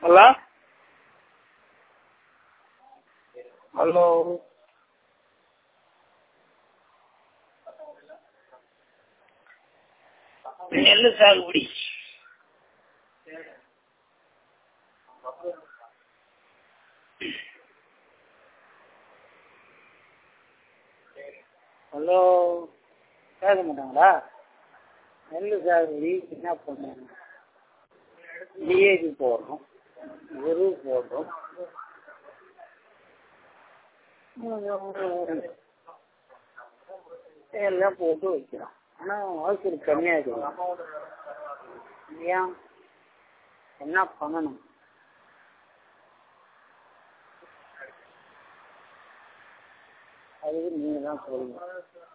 hello hello நெல் சாகுபடி hello கேட்க மாட்டாங்களா நெல் சாகுபடி என்ன பண்ணுங்க டிஏபி போடுறோம் எரு போடுறோம் எல்லாம் போட்டு வைக்கிறோம் ஆனால் மகசூல் கம்மியாக இருக்குது ஏன் என்ன பண்ணணும் அதுக்கு நீங்கள் தான் சொல்லணும்